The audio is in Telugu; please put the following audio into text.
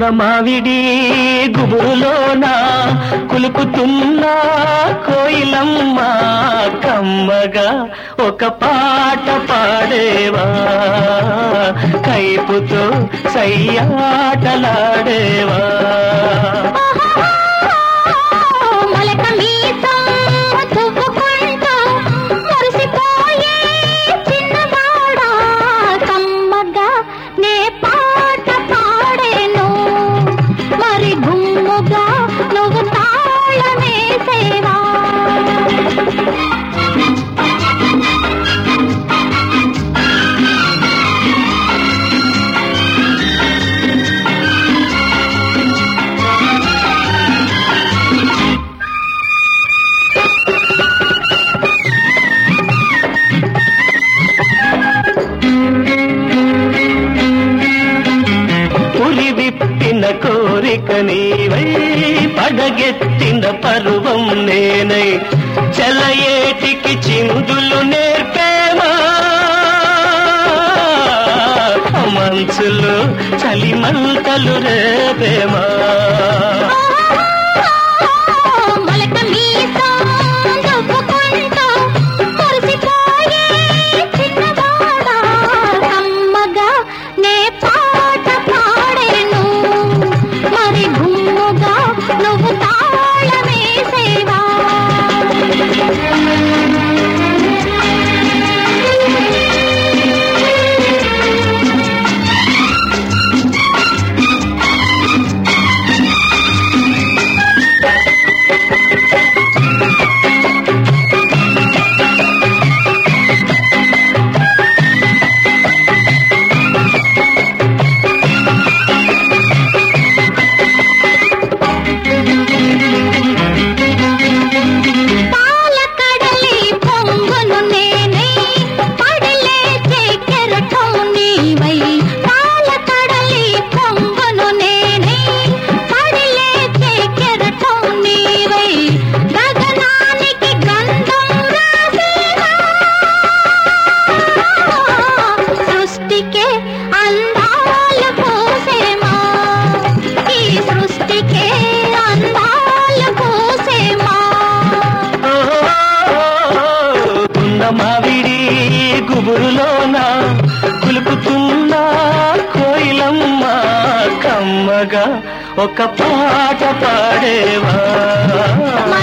ఉన్న మావిడి గుబురులోన కులుకుతున్న కోయిలమ్మ కమ్మగా ఒక పాట పాడేవా కైపుతో సయ్యాటలాడేవా మొలక మీసం తువ్వుకుంటూ మురిసిపోయే చిన్నవాడా కమ్మగా నే పాట పాడేను మరి గుమ్ముగా నువ్వు తాళమేసేవా పులి విప్పిన కోరిక నీవై పడగెత్తిన పరువం నేనై చలయేటికి చిందులు నేర్పేమా మంచులు చలిమంటలు రేపేమా మొలక మీసం తువ్వుకుంటూ మురిసిపోయే చిన్నవాడా కమ్మగా నే పాట పాడేను మరి గుమ్ముగా నువ్వు తాళమేసేవా పాలకడలి పొంగును నేనై పడలేచే కెరటం నీవై పాలకడలి పొంగును నేనై పడలేచే కెరటం నీవై గగనానికి గంధం రాసేవా సృష్టికే అందాలు పోసేమా ఈ సృష్టికే అందాలు పోసేమా ఉన్న మావిడి గుబురులోన కులుకుతున్న కోయిలమ్మ కమ్మగా ఒక పాట పాడేవా